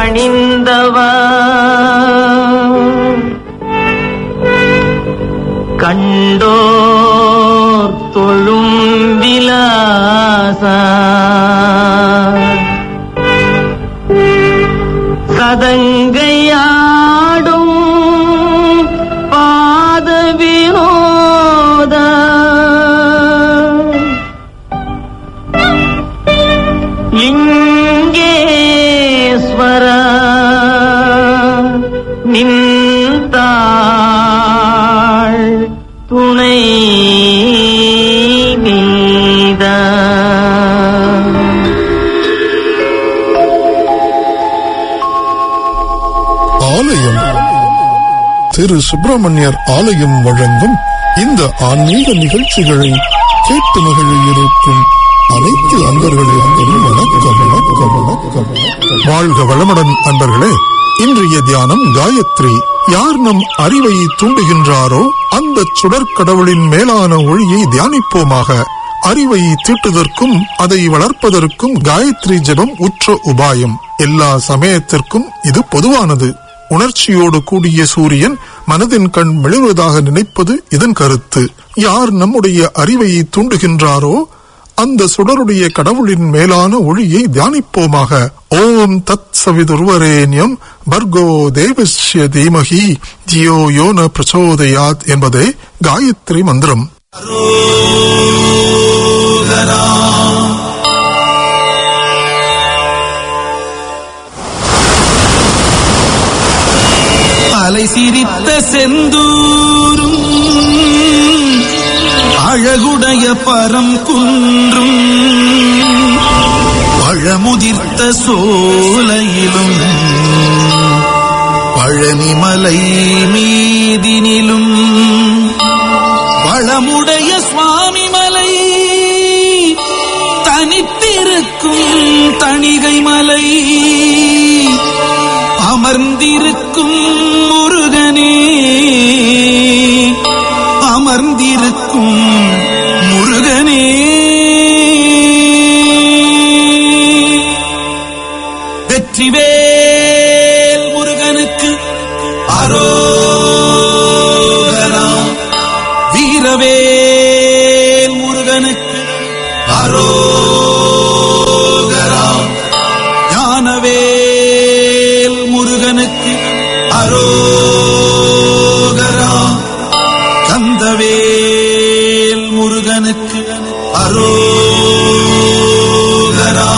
பணிந்தவா கண்டோர் தொழும் விலாசா சதங்கையாடும் பாத வினோத லிங்கேஸ்வர நின்றாள் துணை நீதா ஆலயம் திரு சுப்பிரமணியர் ஆலயம் வழங்கும் இந்த ஆன்மீக நிகழ்ச்சிகளை கேட்டு மகிழ இருக்கும் அனைத்து அன்பர்களுக்கும் வணக்கம் வணக்கம் வணக்கம் வணக்கம். வாழ்க வளமுடன் அன்பர்களே இன்றைய தியானம் காயத்ரி யார் நம் அறிவை தூண்டுகின்றாரோ அந்த சுடற்கடவுளின் மேலான ஒளியை தியானிப்போமாக அறிவை தீட்டுதற்கும் அதை வளர்ப்பதற்கும் காயத்ரி ஜெபம் உற்ற உபாயம் எல்லா சமயத்திற்கும் இது பொதுவானது உணர்ச்சியோடு கூடிய சூரியன் மனதின் கண் மிளறுவதாக நினைப்பது இதன் கருத்து யார் நம்முடைய அறிவை தூண்டுகின்றாரோ அந்த சுடருடைய கடவுளின் மேலான ஒளியை தியானிப்போமாக ஓம் தத் சவிதுர்வரேண்யம் பர்கோ தேவஸ்ய தீமகி தியோ யோன பிரச்சோதயாத் என்பதே காயத்ரி மந்திரம் அலை சிரித்த செந்தூரும் அழகுடைய பரம் குன்றும் பழமுதிர்த்த சோலையிலும் பழனிமலை மீதினிலும் வளமுடைய சுவாமி மலை தனித்திருக்கும் தணிகை மலை அமர்ந்திருக்கும் முருகனே அமர்ந்திருக்கும் முருகனே வெற்றிவேல் முருகனுக்கு அரோகரா வீரவேல் முருகனுக்கு அரோகரா ஞானவேல் முருகனுக்கு அரோகரா கந்தவேல் முருகனுக்கு அரோகரா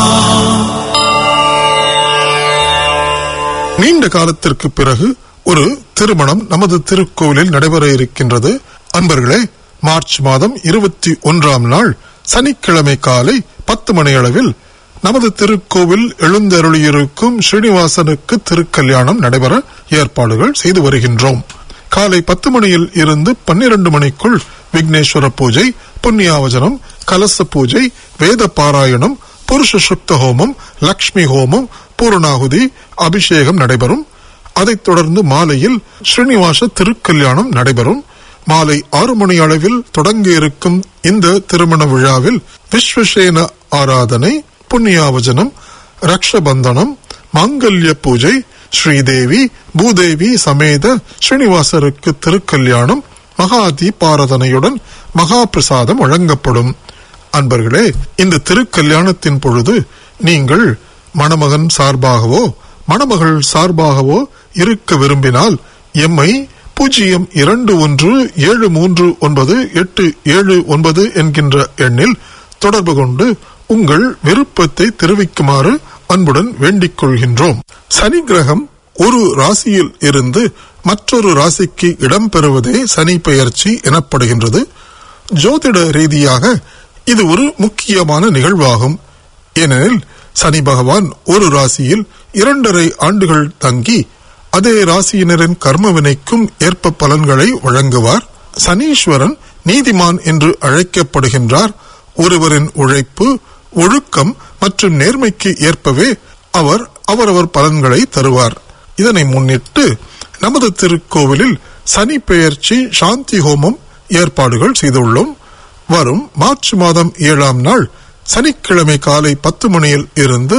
நீண்ட காலத்திற்கு பிறகு ஒரு திருமணம் நமது திருக்கோவிலில் நடைபெற இருக்கின்றது அன்பர்களே மார்ச் மாதம் இருபத்தி ஒன்றாம் நாள் சனிக்கிழமை காலை பத்து மணி அளவில் நமது திருக்கோவில் எழுந்தருளியிருக்கும் ஸ்ரீனிவாசனுக்கு திருக்கல்யாணம் நடைபெற ஏற்பாடுகள் செய்து வருகின்றோம் காலை பத்து மணியில் இருந்து பன்னிரண்டு மணிக்குள் விக்னேஸ்வர பூஜை புண்ணியாவஜனம் கலச பூஜை வேத பாராயணம் புருஷ சுக்த ஹோமம் லக்ஷ்மி ஹோமம் பூரணாகுதி அபிஷேகம் நடைபெறும் அதைத் தொடர்ந்து மாலையில் ஸ்ரீனிவாச திருக்கல்யாணம் நடைபெறும் மாலை ஆறு மணி அளவில் தொடங்க இருக்கும் இந்த திருமண விழாவில் விஸ்வசேன ஆராதனை புண்ணியாவஜனம் ரக்ஷபந்தனம் மாங்கல்ய பூஜை ஸ்ரீதேவி பூதேவி சமேத ஸ்ரீனிவாசருக்கு திருக்கல்யாணம் மகா தீபாராதனையுடன் மகா பிரசாதம் வழங்கப்படும் அன்பர்களே இந்த திருக்கல்யாணத்தின் பொழுது நீங்கள் மணமகன் சார்பாகவோ மணமகள் சார்பாகவோ இருக்க விரும்பினால் எம்மை பூஜ்ஜியம் இரண்டு ஒன்று ஏழு மூன்று ஒன்பது எட்டு ஏழு ஒன்பது என்கின்ற எண்ணில் தொடர்பு கொண்டு உங்கள் விருப்பத்தை தெரிவிக்குமாறு அன்புடன் வேண்டிக் கொள்கின்றோம் சனி கிரகம் ஒரு ராசியில் இருந்து மற்றொரு ராசிக்கு இடம்பெறுவதே சனி பெயர்ச்சி எனப்படுகின்றது ஜோதிட ரீதியாக இது ஒரு முக்கியமான நிகழ்வாகும் ஏனெனில் சனி பகவான் ஒரு ராசியில் இரண்டரை ஆண்டுகள் தங்கி அதே ராசியினரின் கர்ம வினைக்கும் ஏற்ப பலன்களை வழங்குவார் சனீஸ்வரன் நீதிமான் என்று அழைக்கப்படுகின்றார் ஒருவரின் உழைப்பு ஒழுக்கம் மற்றும் நேர்மைக்கு ஏற்பவே அவர் அவரவர் பலன்களை தருவார் இதனை முன்னிட்டு நமது திருக்கோவிலில் சனி பெயர்ச்சி சாந்தி ஹோமம் ஏற்பாடுகள் செய்துள்ளோம் வரும் மார்ச் மாதம் ஏழாம் நாள் சனிக்கிழமை காலை பத்து மணியில் இருந்து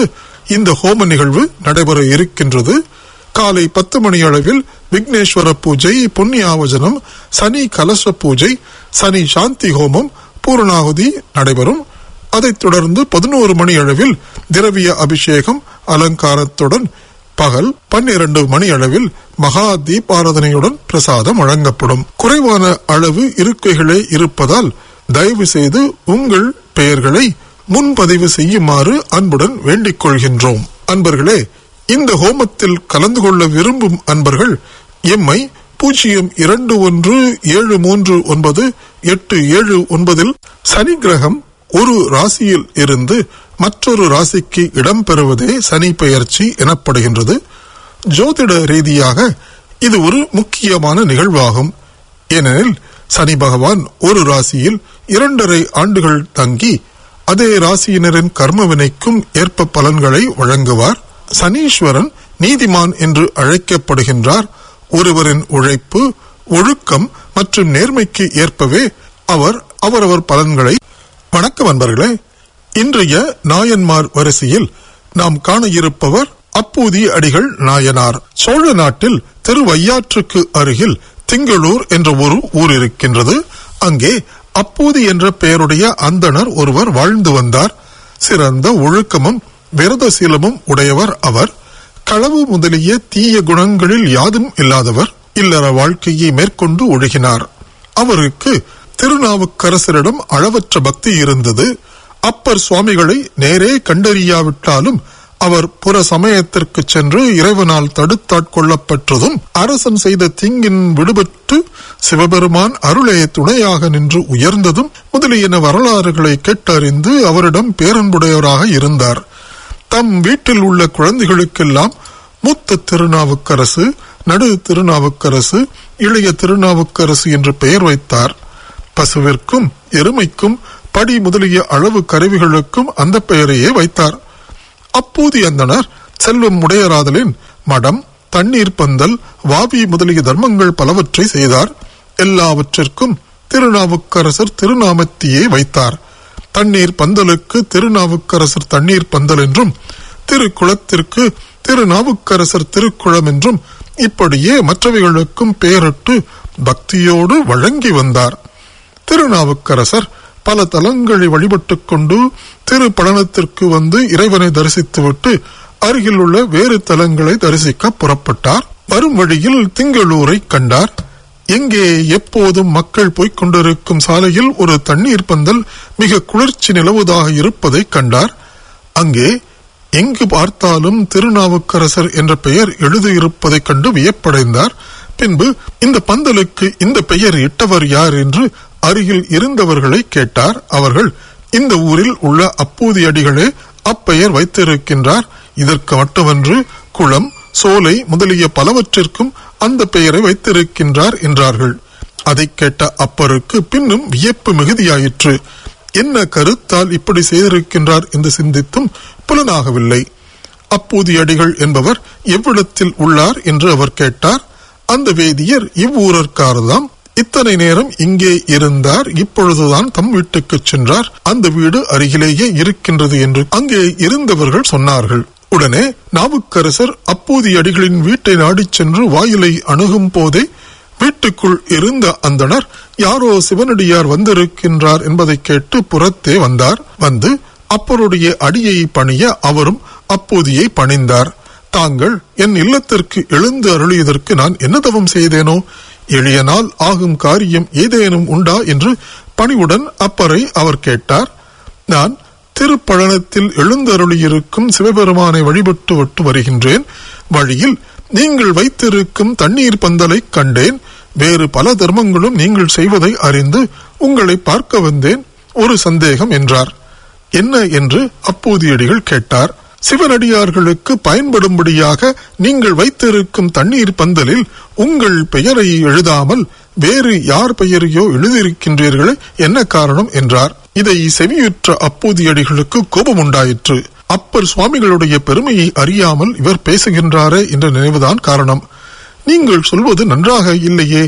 இந்த ஹோம நிகழ்வு நடைபெற இருக்கின்றது காலை பத்து மணி அளவில் விக்னேஸ்வர பூஜை புண்ணியாவஜனம் சனி கலச பூஜை சனி சாந்தி ஹோமம் பூரணாகுதி நடைபெறும் அதைத் தொடர்ந்து பதினோரு மணி அளவில் திரவிய அபிஷேகம் அலங்காரத்துடன் பகல் பன்னிரண்டு மணி அளவில் மகா தீபாராதனையுடன் பிரசாதம் வழங்கப்படும் குறைவான அளவு இருக்கைகளே இருப்பதால் தயவு செய்து உங்கள் பெயர்களை முன்பதிவு செய்யுமாறு அன்புடன் வேண்டிக் கொள்கின்றோம் அன்பர்களே இந்த ஹோமத்தில் கலந்து கொள்ள விரும்பும் அன்பர்கள் எம்மை பூஜ்ஜியம் இரண்டு ஒன்று ஏழு மூன்று ஒன்பது எட்டு ஏழு ஒன்பதில் சனி கிரகம் ஒரு ராசியில் இருந்து மற்றொரு ராசிக்கு இடம்பெறுவதே சனி பெயர்ச்சி எனப்படுகின்றது ஜோதிட ரீதியாக இது ஒரு முக்கியமான நிகழ்வாகும் ஏனெனில் சனி பகவான் ஒரு ராசியில் இரண்டரை ஆண்டுகள் தங்கி அதே ராசியினரின் கர்ம வினைக்கும் ஏற்ப பலன்களை வழங்குவார் சனீஸ்வரன் நீதிமான் என்று அழைக்கப்படுகின்றார் ஒருவரின் உழைப்பு ஒழுக்கம் மற்றும் நேர்மைக்கு ஏற்பவே அவர் அவரவர் பலன்களை வணக்கம் அன்பர்களே இன்றைய நாயன்மார் வரிசையில் நாம் காண இருப்பவர் அப்பூதி அடிகள் நாயனார் சோழ நாட்டில் திருவையாற்றுக்கு அருகில் திங்களூர் என்ற ஒரு ஊர் இருக்கின்றது அங்கே அப்பூதி என்ற பெயருடைய அந்தணர் ஒருவர் வாழ்ந்து வந்தார் சிறந்த ஒழுக்கமும் விரத சீலமும் உடையவர் அவர் களவு முதலிய தீய குணங்களில் யாதும் இல்லாதவர் இல்லற வாழ்க்கையை மேற்கொண்டு ஒழுகினார் அவருக்கு திருநாவுக்கரசரிடம் அளவற்ற பக்தி இருந்தது அப்பர் சுவாமிகளை நேரே கண்டறியாவிட்டாலும் அவர் புற சமயத்திற்கு சென்று இறைவனால் தடுத்தாட்கொள்ளப்பட்டதும் அரசன் செய்த தீங்கின் விடுபட்டு சிவபெருமான் அருளே துணையாக நின்று உயர்ந்ததும் முதலியன வரலாறுகளை கேட்டறிந்து அவரிடம் பேரன்புடையவராக இருந்தார் தம் வீட்டில் உள்ள குழந்தைகளுக்கெல்லாம் மூத்த திருநாவுக்கரசு நடு திருநாவுக்கரசு இளைய திருநாவுக்கரசு என்று பெயர் வைத்தார் பசுவிற்கும் எருமைக்கும் படி முதலிய அளவு கருவிகளுக்கும் அந்த பெயரையே வைத்தார் அப்போது அந்தனர் செல்வம் உடையராதலின் மடம் தண்ணீர் பந்தல் வாவி முதலிய தர்மங்கள் பலவற்றை செய்தார் எல்லாவற்றிற்கும் திருநாவுக்கரசர் திருநாமத்தியே வைத்தார் தண்ணீர் பந்தலுக்கு திருநாவுக்கரசர் தண்ணீர் பந்தல் என்றும் திருக்குளத்திற்கு திருநாவுக்கரசர் திருக்குளம் என்றும் இப்படியே மற்றவைகளுக்கும் பெயரிட்டு பக்தியோடு வழங்கி வந்தார் திருநாவுக்கரசர் பல தலங்களை வழிபட்டுக் கொண்டு திருப்பழனத்திற்கு வந்து இறைவனை தரிசித்துவிட்டு அருகில் உள்ள வேறு தலங்களை தரிசிக்க புறப்பட்டார் வரும் வழியில் திங்களூரை கண்டார் எங்கே எப்போதும் மக்கள் போய்க் கொண்டிருக்கும் சாலையில் ஒரு தண்ணீர் பந்தல் மிக குளிர்ச்சி நிலவுவதாக இருப்பதை கண்டார் அங்கே எங்கு பார்த்தாலும் திருநாவுக்கரசர் என்ற பெயர் எழுதியிருப்பதைக் கண்டு வியப்படைந்தார் பின்பு இந்த பந்தலுக்கு இந்த பெயர் இட்டவர் யார் என்று அருகில் இருந்தவர்களை கேட்டார் அவர்கள் இந்த ஊரில் உள்ள அப்பூதி அடிகளே அப்பெயர் வைத்திருக்கின்றார் இதற்கு மட்டுமன்று குளம் சோலை முதலிய பலவற்றிற்கும் அந்த பெயரை வைத்திருக்கின்றார் என்றார்கள் அதை கேட்ட அப்பருக்கு பின்னும் வியப்பு மிகுதியாயிற்று என்ன கருத்தால் இப்படி செய்திருக்கின்றார் என்று சிந்தித்தும் புலனாகவில்லை அப்பூதி அடிகள் என்பவர் எவ்விடத்தில் உள்ளார் என்று அவர் கேட்டார் அந்த வேதியர் இவ்வூரர்க்காரதாம் இத்தனை நேரம் இங்கே இருந்தார் இப்பொழுதுதான் தம் வீட்டுக்கு சென்றார் அந்த வீடு அருகிலேயே இருக்கின்றது என்று அங்கே இருந்தவர்கள் சொன்னார்கள் உடனே நாவுக்கரசர் அப்போதி அடிகளின் வீட்டை நாடிச் சென்று வாயிலை அணுகும் போதே வீட்டுக்குள் இருந்த அந்தணர் யாரோ சிவனடியார் வந்திருக்கின்றார் என்பதை கேட்டு புறத்தே வந்தார் வந்து அப்பருடைய அடியை பணிய அவரும் அப்போதியை பணிந்தார் தாங்கள் என் இல்லத்திற்கு எழுந்து அருளியதற்கு நான் என்ன தவம் செய்தேனோ எளிய நாள் ஆகும் காரியம் ஏதேனும் உண்டா என்று பணிவுடன் அப்பரை அவர் கேட்டார் நான் திருப்பழனத்தில் எழுந்தருளியிருக்கும் சிவபெருமானை வழிபட்டு விட்டு வருகின்றேன் வழியில் நீங்கள் வைத்திருக்கும் தண்ணீர் பந்தலை கண்டேன் வேறு பல தர்மங்களும் நீங்கள் செய்வதை அறிந்து உங்களை பார்க்க வந்தேன் ஒரு சந்தேகம் என்றார் என்ன என்று அப்போதியடிகள் கேட்டார் சிவனடியார்களுக்கு பயன்படும்படியாக நீங்கள் வைத்திருக்கும் தண்ணீர் பந்தலில் உங்கள் பெயரை எழுதாமல் வேறு யார் பெயரையோ எழுதியிருக்கின்றீர்களே என்ன காரணம் என்றார் இதை செவியுற்ற அப்போதியடிகளுக்கு கோபம் உண்டாயிற்று அப்பர் சுவாமிகளுடைய பெருமையை அறியாமல் இவர் பேசுகின்றாரே என்ற நினைவுதான் காரணம் நீங்கள் சொல்வது நன்றாக இல்லையே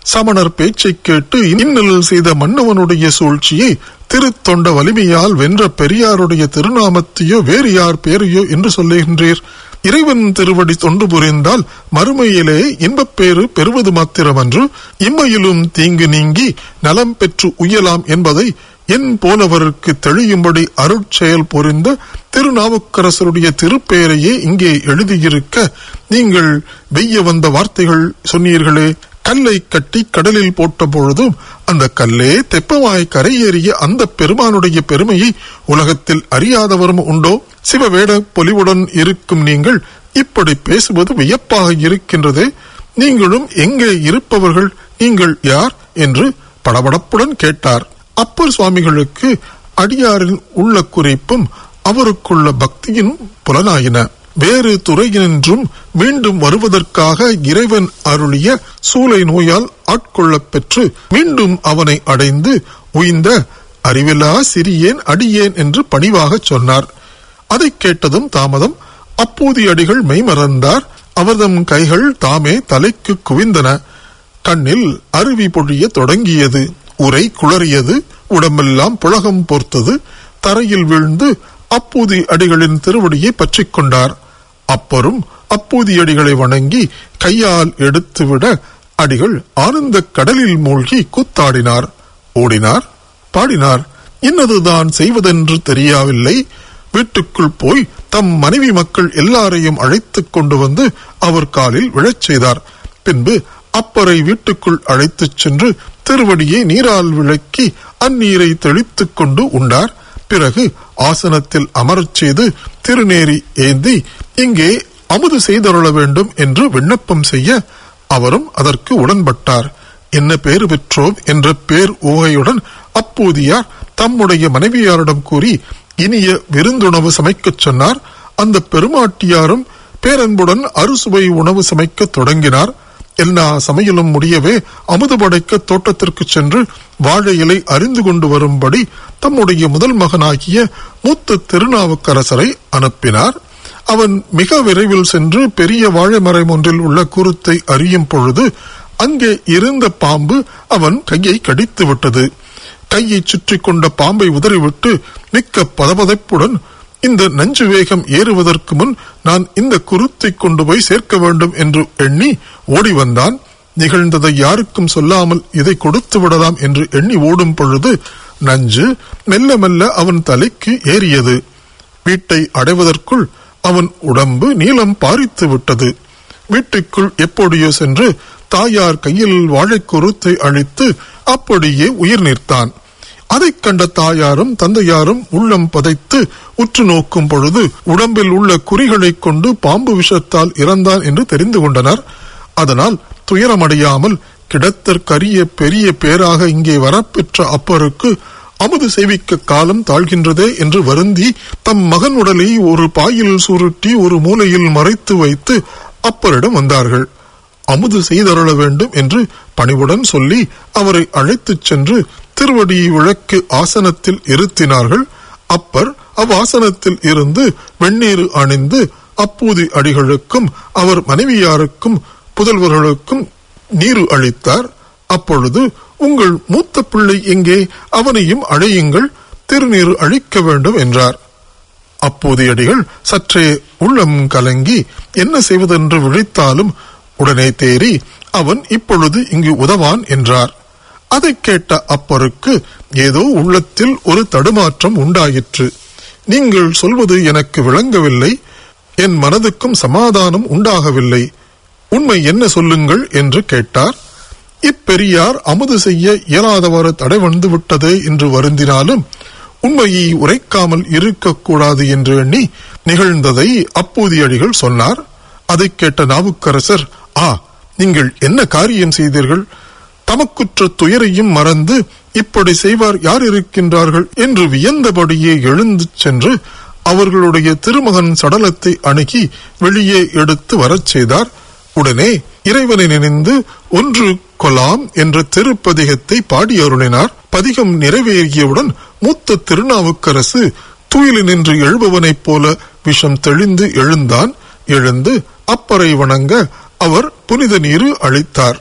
சமணர் பேச்சைக் கேட்டு இன்னல் செய்த மன்னவனுடைய சூழ்ச்சியை திருத்தொண்ட வலிமையால் வென்ற பெரியாருடைய திருநாமத்தையோ வேறு யார் பேரையோ என்று சொல்லுகின்றீர் இறைவன் திருவடி தொண்டு புரிந்தால் மறுமையிலே இன்பப் பேறு பெறுவது மாத்திரமன்று இம்மையிலும் தீங்கு நீங்கி நலம் பெற்று உய்யலாம் என்பதை என் போலவருக்கு தெளியும்படி அருட்செயல் புரிந்த திருநாவுக்கரசருடைய திருப்பெயரையே இங்கே எழுதியிருக்க நீங்கள் வெய்ய வந்த வார்த்தைகள் சொன்னீர்களே கல்லை கட்டி கடலில் போட்ட பொழுதும் அந்த கல்லே தெப்பமாய் கரையேறிய அந்த பெருமானுடைய பெருமையை உலகத்தில் அறியாதவரும் உண்டோ சிவவேட பொலிவுடன் இருக்கும் நீங்கள் இப்படி பேசுவது வியப்பாக இருக்கின்றதே நீங்களும் எங்கே இருப்பவர்கள் நீங்கள் யார் என்று படபடப்புடன் கேட்டார் அப்பர் சுவாமிகளுக்கு அடியாரின் உள்ள குறிப்பும் அவருக்குள்ள பக்தியின் புலனாயின வேறு துறையினின்றும் மீண்டும் வருவதற்காக இறைவன் அருளிய சூளை நோயால் ஆட்கொள்ளப் பெற்று மீண்டும் அவனை அடைந்து உய்ந்த அறிவிலா சிறியேன் அடியேன் என்று பணிவாகச் சொன்னார் அதைக் கேட்டதும் தாமதம் அப்போதி அடிகள் மெய்மறந்தார் அவர்தம் கைகள் தாமே தலைக்கு குவிந்தன கண்ணில் அருவி பொழிய தொடங்கியது உரை குளறியது உடம்பெல்லாம் புழகம் போர்த்தது தரையில் வீழ்ந்து அப்பூதி அடிகளின் திருவடியை பற்றிக் கொண்டார் அப்பரும் அப்பூதி அடிகளை வணங்கி கையால் எடுத்துவிட அடிகள் ஆனந்த கடலில் மூழ்கி கூத்தாடினார் ஓடினார் பாடினார் இன்னதுதான் செய்வதென்று தெரியாவில்லை வீட்டுக்குள் போய் தம் மனைவி மக்கள் எல்லாரையும் அழைத்துக் கொண்டு வந்து அவர் காலில் விழச் செய்தார் பின்பு அப்பரை வீட்டுக்குள் அழைத்துச் சென்று திருவடியை நீரால் விளக்கி அந்நீரை தெளித்துக் கொண்டு உண்டார் பிறகு ஆசனத்தில் அமரச் செய்து திருநேரி ஏந்தி இங்கே அமுது செய்தருள வேண்டும் என்று விண்ணப்பம் செய்ய அவரும் அதற்கு உடன்பட்டார் என்ன பேறு பெற்றோம் என்ற பேர் ஊகையுடன் அப்போதியார் தம்முடைய மனைவியாரிடம் கூறி இனிய விருந்துணவு சமைக்கச் சொன்னார் அந்த பெருமாட்டியாரும் பேரன்புடன் அறுசுவை உணவு சமைக்கத் தொடங்கினார் எல்லா சமையலும் முடியவே அமுது படைக்க தோட்டத்திற்கு சென்று வாழை இலை அறிந்து கொண்டு வரும்படி தம்முடைய முதல் மகனாகிய மூத்த திருநாவுக்கரசரை அனுப்பினார் அவன் மிக விரைவில் சென்று பெரிய வாழை மரம் ஒன்றில் உள்ள குருத்தை அறியும் பொழுது அங்கே இருந்த பாம்பு அவன் கையை கடித்து விட்டது கையை சுற்றி கொண்ட பாம்பை உதறிவிட்டு மிக்க பதபதைப்புடன் இந்த நஞ்சு வேகம் ஏறுவதற்கு முன் நான் இந்த குருத்தை கொண்டு போய் சேர்க்க வேண்டும் என்று எண்ணி ஓடி வந்தான் நிகழ்ந்ததை யாருக்கும் சொல்லாமல் இதை கொடுத்து விடலாம் என்று எண்ணி ஓடும் பொழுது நஞ்சு மெல்ல மெல்ல அவன் தலைக்கு ஏறியது வீட்டை அடைவதற்குள் அவன் உடம்பு நீளம் பாரித்து விட்டது வீட்டுக்குள் எப்படியோ சென்று தாயார் கையில் வாழைக்குருத்தை அழித்து அப்படியே உயிர் நீர்த்தான் அதைக் கண்ட தாயாரும் தந்தையாரும் உள்ளம் பதைத்து உற்று நோக்கும் பொழுது உடம்பில் உள்ள குறிகளைக் கொண்டு பாம்பு விஷத்தால் இறந்தான் என்று தெரிந்து கொண்டனர் அதனால் துயரமடையாமல் கிடத்தற்கரிய பெரிய பேராக இங்கே வரப்பெற்ற அப்பருக்கு அமுது சேவிக்க காலம் தாழ்கின்றதே என்று வருந்தி தம் மகன் உடலை ஒரு பாயில் சுருட்டி ஒரு மூலையில் மறைத்து வைத்து அப்பரிடம் வந்தார்கள் அமுது செய்தருள வேண்டும் என்று பணிவுடன் சொல்லி அவரை அழைத்துச் சென்று திருவடி விளக்கு ஆசனத்தில் இருத்தினார்கள் அப்பர் அவ்வாசனத்தில் இருந்து வெந்நீர் அணிந்து அப்பூதி அடிகளுக்கும் அவர் மனைவியாருக்கும் புதல்வர்களுக்கும் நீரு அளித்தார் அப்பொழுது உங்கள் மூத்த பிள்ளை எங்கே அவனையும் அழையுங்கள் திருநீர் அழிக்க வேண்டும் என்றார் அப்போதையடிகள் சற்றே உள்ளம் கலங்கி என்ன செய்வதென்று விழித்தாலும் உடனே தேறி அவன் இப்பொழுது இங்கு உதவான் என்றார் அதைக் கேட்ட அப்பருக்கு ஏதோ உள்ளத்தில் ஒரு தடுமாற்றம் உண்டாயிற்று நீங்கள் சொல்வது எனக்கு விளங்கவில்லை என் மனதுக்கும் சமாதானம் உண்டாகவில்லை உண்மை என்ன சொல்லுங்கள் என்று கேட்டார் இப்பெரியார் அமுது செய்ய இயலாதவாறு தடை வந்து விட்டது என்று வருந்தினாலும் உண்மையை உரைக்காமல் இருக்கக்கூடாது என்று எண்ணி நிகழ்ந்ததை அப்போதியடிகள் சொன்னார் அதைக் கேட்ட நாவுக்கரசர் ஆ நீங்கள் என்ன காரியம் செய்தீர்கள் தமக்குற்ற துயரையும் மறந்து இப்படி செய்வார் யார் இருக்கின்றார்கள் என்று வியந்தபடியே எழுந்து சென்று அவர்களுடைய திருமகன் சடலத்தை அணுகி வெளியே எடுத்து வரச் செய்தார் உடனே இறைவனை நினைந்து ஒன்று கொலாம் என்ற திருப்பதிகத்தை பாடி அருளினார் பதிகம் நிறைவேறியவுடன் மூத்த திருநாவுக்கரசு துயிலினின்று எழுபவனைப் போல விஷம் தெளிந்து எழுந்தான் எழுந்து அப்பறை வணங்க அவர் புனித நீரு அளித்தார்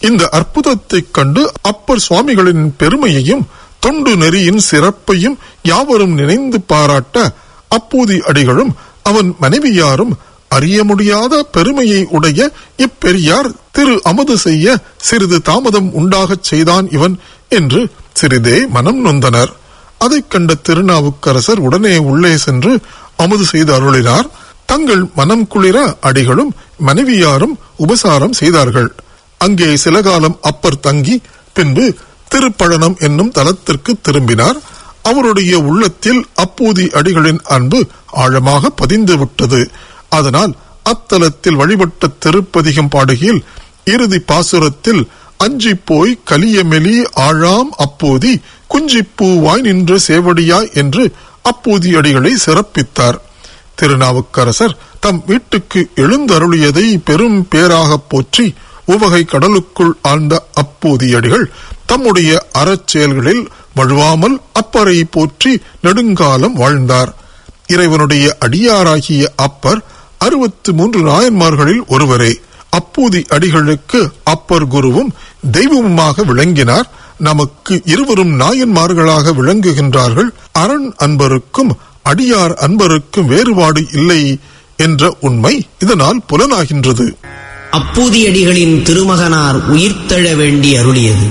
இந்த அற்புதத்தைக் கண்டு அப்பர் சுவாமிகளின் பெருமையையும் தொண்டு நெறியின் சிறப்பையும் யாவரும் நினைந்து பாராட்ட அப்பூதி அடிகளும் அவன் மனைவியாரும் அறிய முடியாத பெருமையை உடைய இப்பெரியார் திரு அமுது செய்ய சிறிது தாமதம் உண்டாகச் செய்தான் இவன் என்று சிறிதே மனம் நொந்தனர் அதைக் கண்ட திருநாவுக்கரசர் உடனே உள்ளே சென்று அமுது செய்து அருளினார் தங்கள் மனம் குளிர அடிகளும் மனைவியாரும் உபசாரம் செய்தார்கள் அங்கே சில காலம் அப்பர் தங்கி பின்பு திருப்பழனம் என்னும் தலத்திற்கு திரும்பினார் அவருடைய உள்ளத்தில் அப்பூதி அடிகளின் அன்பு ஆழமாக பதிந்து விட்டது அதனால் அத்தலத்தில் வழிபட்ட திருப்பதிகம் பாடுகையில் இறுதி பாசுரத்தில் அஞ்சி போய் கலியமெலி ஆழாம் அப்போதி குஞ்சிப்பூ வாய் நின்ற சேவடியாய் என்று அப்போதி அடிகளை சிறப்பித்தார் திருநாவுக்கரசர் தம் வீட்டுக்கு எழுந்தருளியதை பெரும் பேராகப் போற்றி உவகை கடலுக்குள் ஆழ்ந்த அப்போதியடிகள் தம்முடைய அறச்செயல்களில் வழுவாமல் அப்பரை போற்றி நெடுங்காலம் வாழ்ந்தார் இறைவனுடைய அடியாராகிய அப்பர் அறுபத்து மூன்று நாயன்மார்களில் ஒருவரே அப்பூதி அடிகளுக்கு அப்பர் குருவும் தெய்வமுமாக விளங்கினார் நமக்கு இருவரும் நாயன்மார்களாக விளங்குகின்றார்கள் அரண் அன்பருக்கும் அடியார் அன்பருக்கும் வேறுபாடு இல்லை என்ற உண்மை இதனால் புலனாகின்றது அப்பூதியடிகளின் திருமகனார் உயிர்த்தெழ வேண்டி அருளியது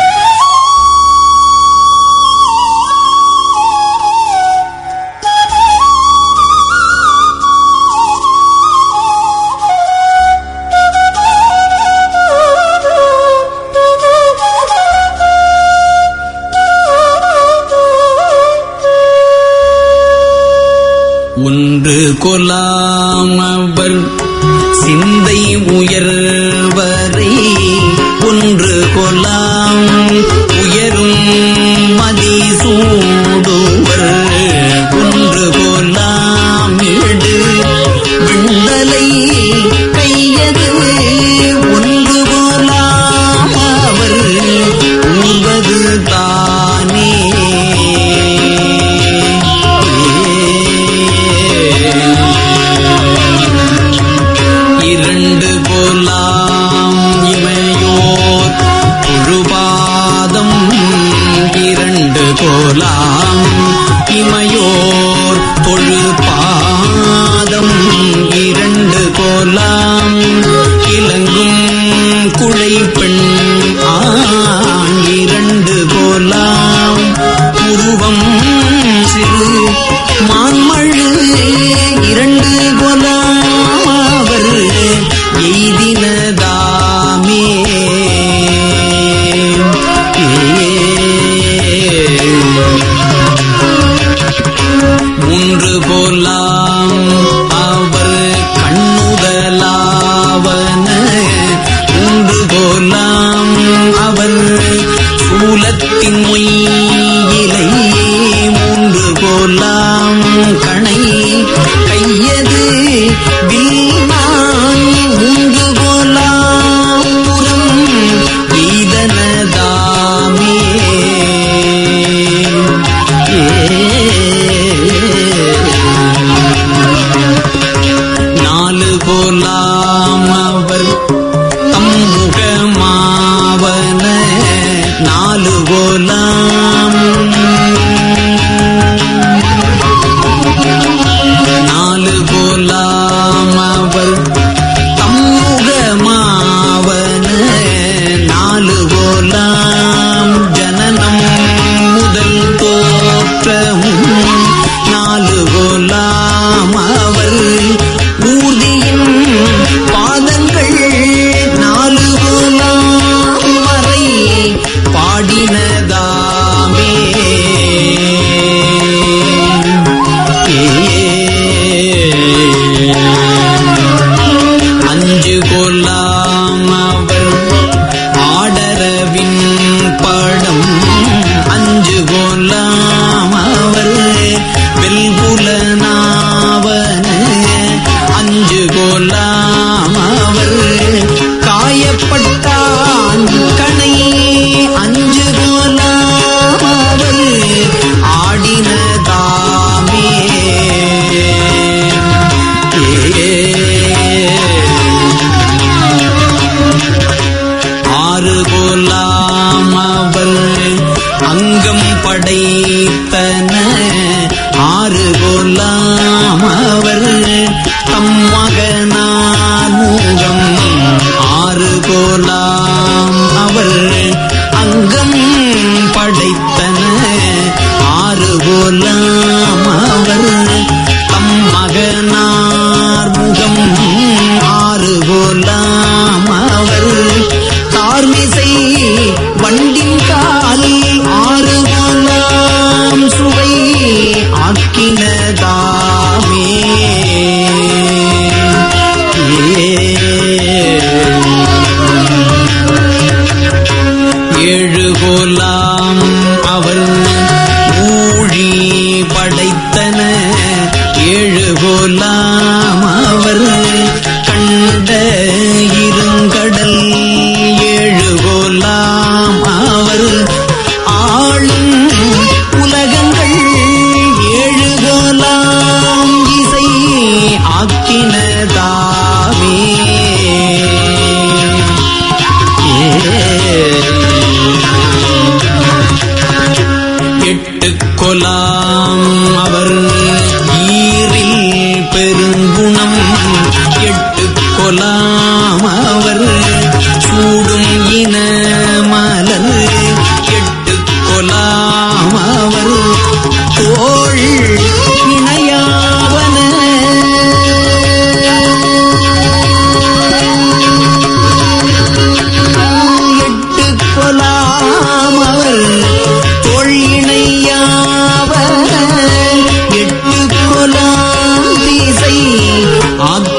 ஒன்று கொலாம் அவர் சிந்தை உயர்வரை ஒன்று கொலாம் உயரும் மதி சூடுவர் ஒன்று கொலாம் இடு விண்டலை கையது ஒன்று கொலாம் அவர் உண்பது தானே இரண்டு கொலாம் இமையோர் தொழுபாதம் இரண்டு கோலாம் இமையோர் தொழுபாதம் இரண்டு கோலாம் இலங்கும் குழை பெண் ஆண் இரண்டு கோலாம் உருவம் சிறு மான்மழு இரண்டு கொலாம் அவர் எய்தினதாமே மூன்று போலாம் அவர் கண்ணுதலா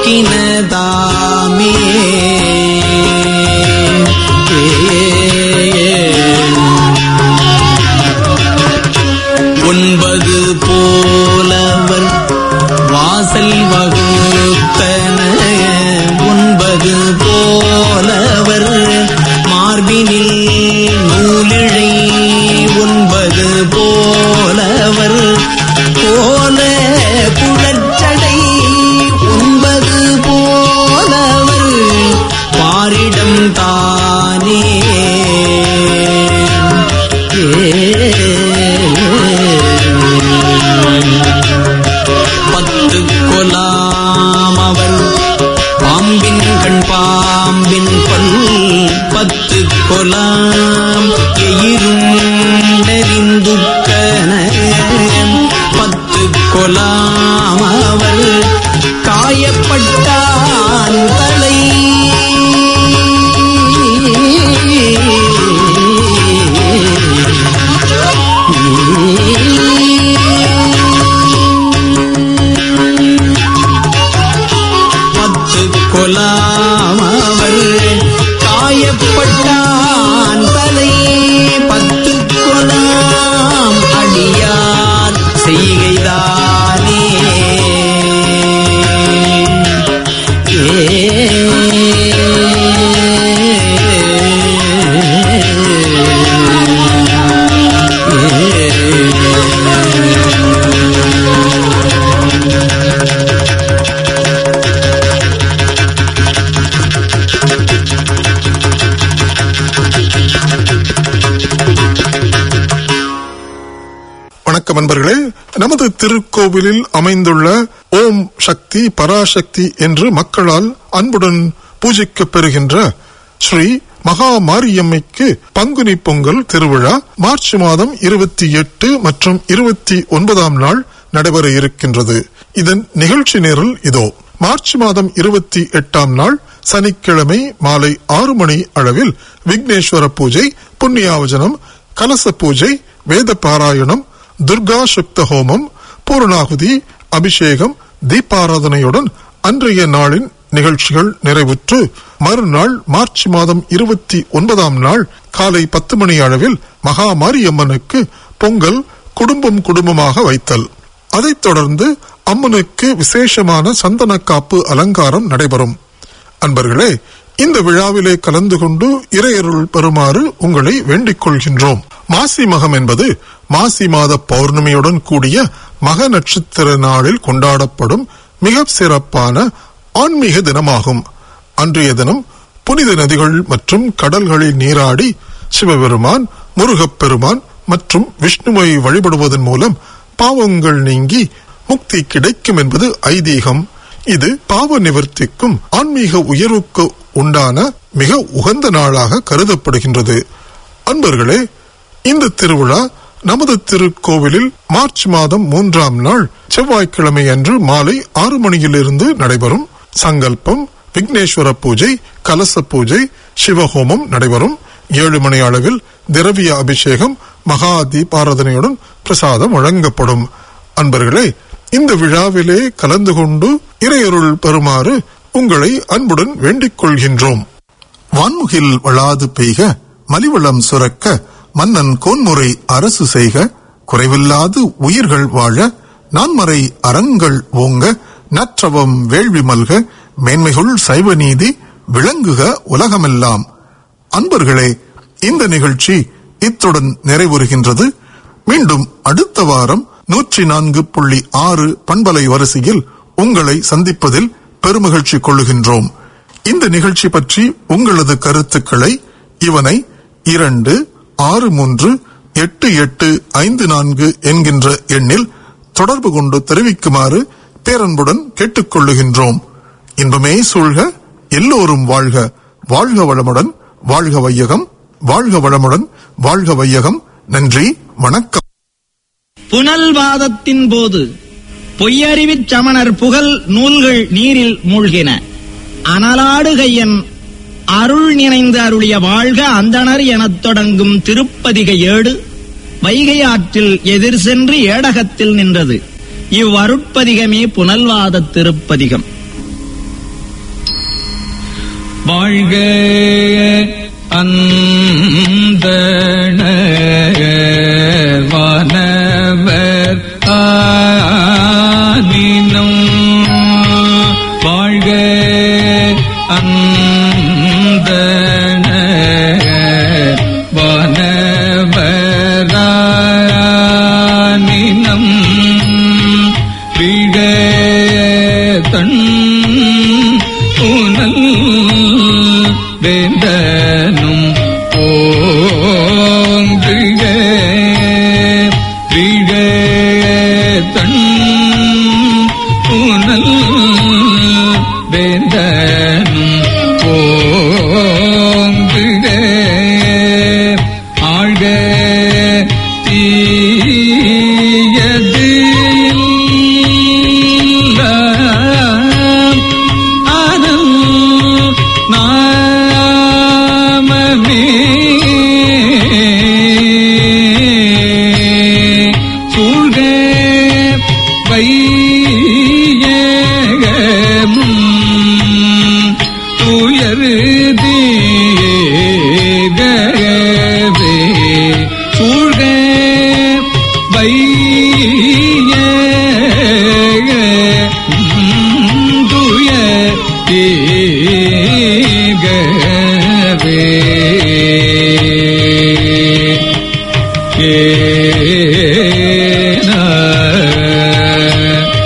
நோக்கினதாமே ஒன்பது போலவர் வாசல் வகுத்தன ஒன்பது போலவர் மார்பினில் நூலிழை ஒன்பது போலவர் போல குழச்சடை ஒன்பது போலவர் பாரிடம் தானே பத்து கொலாம் அவர் பாம்பின் கண் பாம்பின் பல் பத்து கொலாம் எயிரும் நெறிந்துக்கன பத்து கொலாம் அவர் காயப்பட்டான் தலை பத்து கொலாம் அவர் காயப்பட்டான் தலை பத்து கொலாம் அடியார் செய்கைதானே வணக்கம் அன்பர்களே நமது திருக்கோவிலில் அமைந்துள்ள ஓம் சக்தி பராசக்தி என்று மக்களால் அன்புடன் பூஜிக்கப் பெறுகின்ற ஸ்ரீ மகா மாரியம்மைக்கு பங்குனி பொங்கல் திருவிழா மார்ச் மாதம் இருபத்தி எட்டு மற்றும் இருபத்தி ஒன்பதாம் நாள் நடைபெற இருக்கின்றது இதன் நிகழ்ச்சி நேரல் இதோ மார்ச் மாதம் இருபத்தி எட்டாம் நாள் சனிக்கிழமை மாலை ஆறு மணி அளவில் விக்னேஸ்வர பூஜை புண்ணியாவஜனம் கலச பூஜை வேத பாராயணம் துர்கா சுக்த ஹோமம் பூர்ணாகுதி அபிஷேகம் தீபாராதனையுடன் அன்றைய நாளின் நிகழ்ச்சிகள் நிறைவுற்று மறுநாள் மார்ச் மாதம் இருபத்தி ஒன்பதாம் நாள் காலை பத்து மணி அளவில் மகா மாரியம்மனுக்கு பொங்கல் குடும்பம் குடும்பமாக வைத்தல் அதைத் தொடர்ந்து அம்மனுக்கு விசேஷமான சந்தன காப்பு அலங்காரம் நடைபெறும் அன்பர்களே இந்த விழாவிலே கலந்து கொண்டு இறையருள் பெறுமாறு உங்களை வேண்டிக் கொள்கின்றோம் மாசி மகம் என்பது மாசி மாத பௌர்ணமியுடன் கூடிய மக நட்சத்திர நாளில் கொண்டாடப்படும் மிக சிறப்பான ஆன்மீக தினமாகும் அன்றைய தினம் புனித நதிகள் மற்றும் கடல்களில் நீராடி சிவபெருமான் முருகப்பெருமான் மற்றும் விஷ்ணுவை வழிபடுவதன் மூலம் பாவங்கள் நீங்கி முக்தி கிடைக்கும் என்பது ஐதீகம் இது பாவ நிவர்த்திக்கும் ஆன்மீக உயர்வுக்கு உண்டான மிக உகந்த நாளாக கருதப்படுகின்றது அன்பர்களே இந்த திருவிழா நமது திருக்கோவிலில் மார்ச் மாதம் மூன்றாம் நாள் செவ்வாய்க்கிழமை அன்று மாலை ஆறு மணியிலிருந்து நடைபெறும் சங்கல்பம் விக்னேஸ்வர பூஜை கலச பூஜை சிவஹோமம் நடைபெறும் ஏழு மணி அளவில் திரவிய அபிஷேகம் மகா தீபாராதனையுடன் பிரசாதம் வழங்கப்படும் அன்பர்களே இந்த விழாவிலே கலந்து கொண்டு இறையருள் பெறுமாறு உங்களை அன்புடன் வேண்டிக் கொள்கின்றோம் வான்முகில் வளாது பெய்க மலிவளம் சுரக்க மன்னன் கோன்முறை அரசு செய்க குறைவில்லாது உயிர்கள் வாழ நான்மறை அறங்கள் ஓங்க நற்றவம் வேள்வி மல்க மேன்மைகுள் சைவ நீதி விளங்குக உலகமெல்லாம் அன்பர்களே இந்த நிகழ்ச்சி இத்துடன் நிறைவுறுகின்றது மீண்டும் அடுத்த வாரம் நூற்றி நான்கு புள்ளி ஆறு பண்பலை வரிசையில் உங்களை சந்திப்பதில் பெருமகிழ்ச்சி கொள்ளுகின்றோம் இந்த நிகழ்ச்சி பற்றி உங்களது கருத்துக்களை இவனை இரண்டு ஆறு மூன்று எட்டு எட்டு ஐந்து நான்கு என்கின்ற எண்ணில் தொடர்பு கொண்டு தெரிவிக்குமாறு பேரன்புடன் கேட்டுக்கொள்ளுகின்றோம் இன்பமே சூழ்க எல்லோரும் வாழ்க வாழ்க வளமுடன் வாழ்க வையகம் வாழ்க வளமுடன் வாழ்க வையகம் நன்றி வணக்கம் புனல்வாதத்தின் போது பொய்யறிவிச் சமணர் புகழ் நூல்கள் நீரில் மூழ்கின அனலாடுகையன் அருள் நினைந்து அருளிய வாழ்க அந்தணர் எனத் தொடங்கும் திருப்பதிக ஏடு வைகை ஆற்றில் எதிர் சென்று ஏடகத்தில் நின்றது இவ்வருட்பதிகமே புனல்வாதத் திருப்பதிகம் வாழ்க அந்த வானவர் ஆனினும் வாழ்க அந்த வானவரானினம் வீழ தன் உனல் வேந்தனும் ஓங்குக வீழ தன் உனல் வேந்தனும் ஓங்குக ஆழ்க தீயது எல்லாம் அனல் நாமமே சூழ்க வையகமும் துயருதீகவே சூழ்க வையகமும் துயருதீகவே ஏன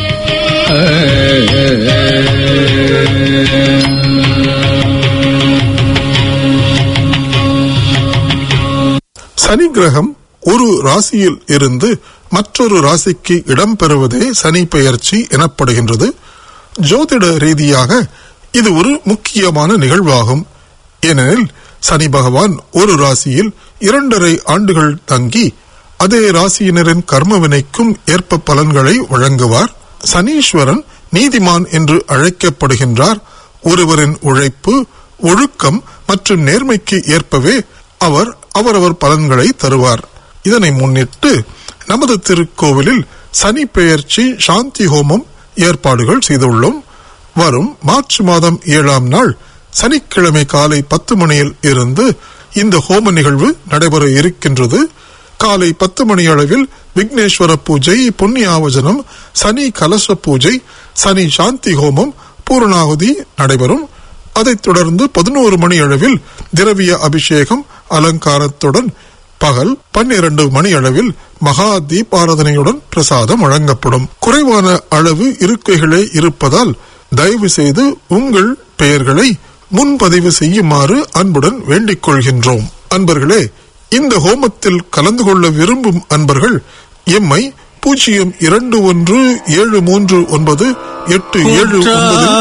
சனி கிரகம் ஒரு ராசியில் இருந்து மற்றொரு ராசிக்கு இடம்பெறுவதே சனி பெயர்ச்சி எனப்படுகின்றது ஜோதிட ரீதியாக இது ஒரு முக்கியமான நிகழ்வாகும் ஏனெனில் சனி பகவான் ஒரு ராசியில் இரண்டரை ஆண்டுகள் தங்கி அதே ராசியினரின் கர்ம வினைக்கும் ஏற்ப பலன்களை வழங்குவார் சனீஸ்வரன் நீதிமான் என்று அழைக்கப்படுகின்றார் ஒருவரின் உழைப்பு ஒழுக்கம் மற்றும் நேர்மைக்கு ஏற்பவே அவர் அவரவர் பலன்களை தருவார் இதனை முன்னிட்டு நமது திருக்கோவிலில் சனி பெயர்ச்சி சாந்தி ஹோமம் ஏற்பாடுகள் செய்துள்ளோம் வரும் மார்ச் மாதம் ஏழாம் நாள் சனிக்கிழமை காலை பத்து மணியில் இருந்து இந்த ஹோம நிகழ்வு நடைபெற இருக்கின்றது காலை பத்து மணி அளவில் விக்னேஸ்வர பூஜை புண்ணியாவஜனம் சனி கலச பூஜை சனி சாந்தி ஹோமம் பூரணாகுதி நடைபெறும் அதைத் தொடர்ந்து பதினோரு மணி அளவில் திரவிய அபிஷேகம் அலங்காரத்துடன் பகல் பன்னிரண்டு மணி அளவில் மகா தீபாராதனையுடன் பிரசாதம் வழங்கப்படும் குறைவான அளவு இருக்கைகளே இருப்பதால் தயவு செய்து உங்கள் பெயர்களை முன்பதிவு செய்யுமாறு அன்புடன் வேண்டிக் கொள்கின்றோம் அன்பர்களே இந்த ஹோமத்தில் கலந்து கொள்ள விரும்பும் அன்பர்கள் எம்மை பூஜ்ஜியம் இரண்டு ஒன்று ஏழு மூன்று ஒன்பது எட்டு ஏழு ஒன்பது